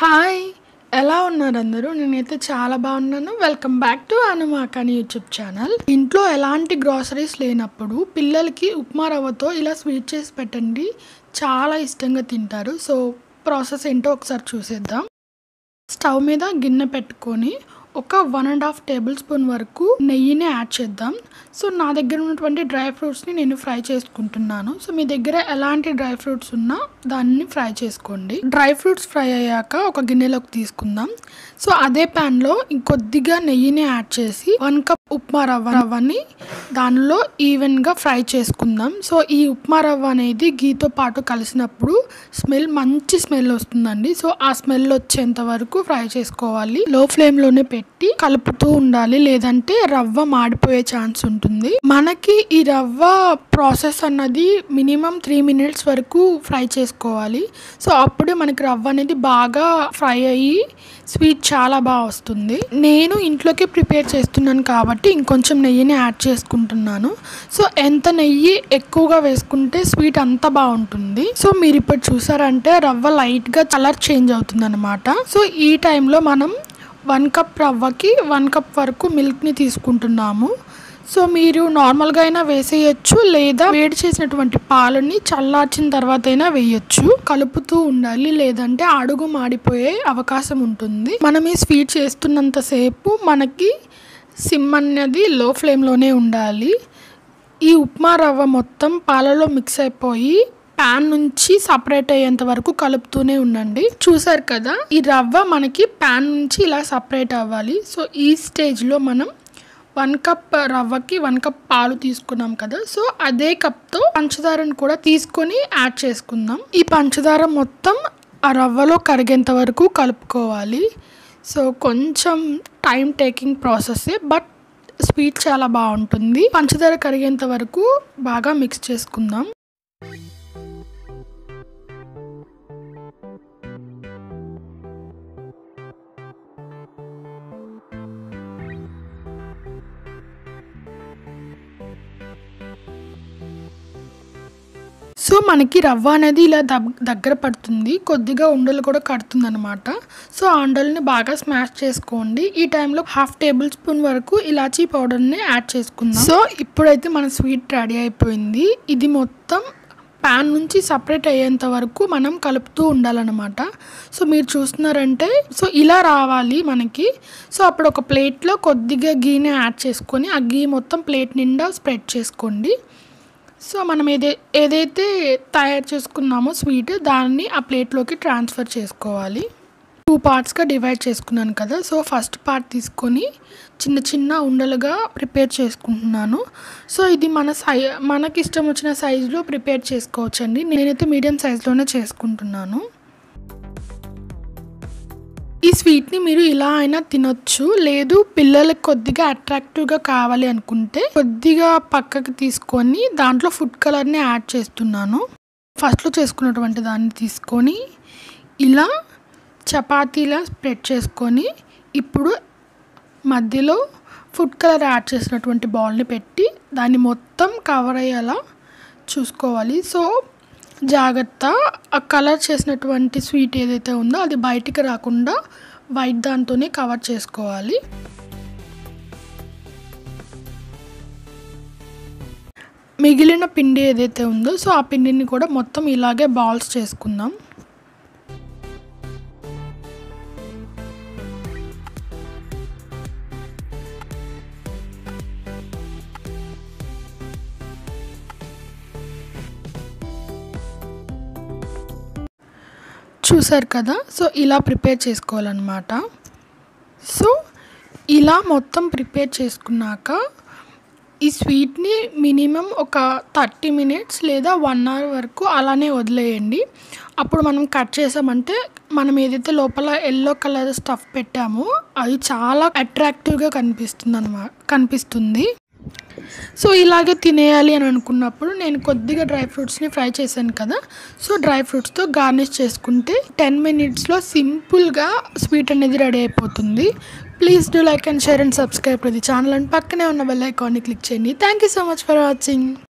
hi ఎలా ఉన్నారు అందరూ నేనైతే చాలా బాగున్నాను వెల్కమ్ బ్యాక్ టు అనుమాకాని యూట్యూబ్ ఛానల్ ఇంట్లో ఎలాంటి గ్రాసరీస్ లేనప్పుడు పిల్లలకి ఉప్మా రవ్వతో ఇలా స్వీట్ చేసి పెట్టండి చాలా ఇష్టంగా తింటారు సో ప్రాసెస్ ఏంటో ఒకసారి చూసేద్దాం స్టవ్ మీద గిన్నె పెట్టుకొని ఒక one and half tablespoon వరకు నెయ్యిని యాడ్ చేద్దాం సో నా దగ్గర ఉన్నటువంటి డ్రై ఫ్రూట్స్ని నేను ఫ్రై చేసుకుంటున్నాను సో మీ దగ్గర ఎలాంటి డ్రై ఫ్రూట్స్ ఉన్నా దాన్ని ఫ్రై చేసుకోండి డ్రై ఫ్రూట్స్ ఫ్రై అయ్యాక ఒక గిన్నెలోకి తీసుకుందాం సో అదే ప్యాన్లో ఇంకొద్దిగా నెయ్యిని యాడ్ చేసి వన్ కప్ ఉప్మా రవ్వ రవ్వని దానిలో ఈవెన్గా ఫ్రై చేసుకుందాం సో ఈ ఉప్మా రవ్వ అనేది గీతో పాటు కలిసినప్పుడు స్మెల్ మంచి స్మెల్ వస్తుందండి సో ఆ స్మెల్ వచ్చేంత వరకు ఫ్రై చేసుకోవాలి లో ఫ్లేమ్లోనే పెట్టి కలుపుతూ ఉండాలి లేదంటే రవ్వ మాడిపోయే ఛాన్స్ ఉంటుంది మనకి ఈ రవ్వ ప్రాసెస్ అన్నది మినిమం త్రీ మినిట్స్ వరకు ఫ్రై చేసుకోవాలి సో అప్పుడే మనకి రవ్వ అనేది బాగా ఫ్రై అయ్యి స్వీట్ చాలా బాగా వస్తుంది నేను ఇంట్లోకి ప్రిపేర్ చేస్తున్నాను కాబట్టి ఇంకొంచెం నెయ్యిని యాడ్ చేసుకుంటున్నాను సో ఎంత నెయ్యి ఎక్కువగా వేసుకుంటే స్వీట్ అంత బాగుంటుంది సో మీరు ఇప్పుడు చూసారంటే రవ్వ లైట్గా కలర్ చేంజ్ అవుతుంది అనమాట సో ఈ టైంలో మనం వన్ కప్ రవ్వకి వన్ కప్ వరకు మిల్క్ని తీసుకుంటున్నాము సో మీరు నార్మల్గా అయినా వేసేయచ్చు లేదా వేడి చేసినటువంటి పాలని చల్లార్చిన తర్వాత అయినా వేయచ్చు కలుపుతూ ఉండాలి లేదంటే అడుగు మాడిపోయే అవకాశం ఉంటుంది మనం ఈ స్వీట్ చేస్తున్నంతసేపు మనకి సిమ్ అన్నది లో ఫ్లేమ్లోనే ఉండాలి ఈ ఉప్మా రవ్వ మొత్తం పాలలో మిక్స్ అయిపోయి ప్యాన్ నుంచి సపరేట్ అయ్యేంత వరకు కలుపుతూనే ఉండండి చూసారు కదా ఈ రవ్వ మనకి ప్యాన్ నుంచి ఇలా సపరేట్ అవ్వాలి సో ఈ స్టేజ్లో మనం వన్ కప్ రవ్వకి వన్ కప్ పాలు తీసుకున్నాం కదా సో అదే కప్తో పంచదారను కూడా తీసుకొని యాడ్ చేసుకుందాం ఈ పంచదార మొత్తం ఆ రవ్వలో కరిగేంత వరకు కలుపుకోవాలి సో కొంచెం టైం టేకింగ్ ప్రాసెస్సే బట్ స్వీట్ చాలా బాగుంటుంది పంచదార కరిగేంత వరకు బాగా మిక్స్ చేసుకుందాం సో మనకి రవ్వ అనేది ఇలా దగ్గర పడుతుంది కొద్దిగా ఉండలు కూడా కడుతుంది అనమాట సో ఆ ఉండల్ని బాగా స్మాష్ చేసుకోండి ఈ టైంలో హాఫ్ టేబుల్ స్పూన్ వరకు ఇలాచీ పౌడర్ని యాడ్ చేసుకుందాం సో ఇప్పుడైతే మన స్వీట్ రెడీ అయిపోయింది ఇది మొత్తం ప్యాన్ నుంచి సపరేట్ అయ్యేంత వరకు మనం కలుపుతూ ఉండాలన్నమాట సో మీరు చూస్తున్నారంటే సో ఇలా రావాలి మనకి సో అప్పుడు ఒక ప్లేట్లో కొద్దిగా గీని యాడ్ చేసుకొని ఆ గీ మొత్తం ప్లేట్ నిండా స్ప్రెడ్ చేసుకోండి సో మనం ఏదే ఏదైతే తయారు చేసుకున్నామో స్వీట్ దాన్ని ఆ ప్లేట్లోకి ట్రాన్స్ఫర్ చేసుకోవాలి టూ పార్ట్స్గా డివైడ్ చేసుకున్నాను కదా సో ఫస్ట్ పార్ట్ తీసుకొని చిన్న చిన్న ఉండలుగా ప్రిపేర్ చేసుకుంటున్నాను సో ఇది మన సై మనకి ఇష్టం వచ్చిన సైజులో ప్రిపేర్ చేసుకోవచ్చండి నేనైతే మీడియం సైజులోనే చేసుకుంటున్నాను ఈ స్వీట్ని మీరు ఇలా అయినా తినొచ్చు లేదు పిల్లలకు కొద్దిగా అట్రాక్టివ్గా కావాలి అనుకుంటే కొద్దిగా పక్కకి తీసుకొని దాంట్లో ఫుడ్ కలర్ని యాడ్ చేస్తున్నాను ఫస్ట్లో చేసుకున్నటువంటి దాన్ని తీసుకొని ఇలా చపాతీలా స్ప్రెడ్ చేసుకొని ఇప్పుడు మధ్యలో ఫుడ్ కలర్ యాడ్ చేసినటువంటి బాల్ని పెట్టి దాన్ని మొత్తం కవర్ అయ్యేలా చూసుకోవాలి సో జాగ్రత్త ఆ కలర్ చేసినటువంటి స్వీట్ ఏదైతే ఉందో అది బయటికి రాకుండా వైట్ దాంతోనే కవర్ చేసుకోవాలి మిగిలిన పిండి ఏదైతే ఉందో సో ఆ పిండిని కూడా మొత్తం ఇలాగే బాల్స్ చేసుకుందాం చూసారు కదా సో ఇలా ప్రిపేర్ చేసుకోవాలన్నమాట సో ఇలా మొత్తం ప్రిపేర్ చేసుకున్నాక ఈ స్వీట్ని మినిమం ఒక థర్టీ మినిట్స్ లేదా వన్ అవర్ వరకు అలానే వదిలేయండి అప్పుడు మనం కట్ చేసామంటే మనం ఏదైతే లోపల ఎల్లో కలర్ స్టఫ్ పెట్టామో అది చాలా అట్రాక్టివ్గా కనిపిస్తుంది అనమాట కనిపిస్తుంది సో ఇలాగే తినేయాలి అని అనుకున్నప్పుడు నేను కొద్దిగా డ్రై ఫ్రూట్స్ని ఫ్రై చేశాను కదా సో డ్రై ఫ్రూట్స్తో గార్నిష్ చేసుకుంటే టెన్ మినిట్స్లో సింపుల్గా స్వీట్ అనేది రెడీ అయిపోతుంది please do like and share and subscribe to the channel అండ్ పక్కనే ఉన్న బెల్ ఐకాన్ని క్లిక్ చేయండి thank you so much for watching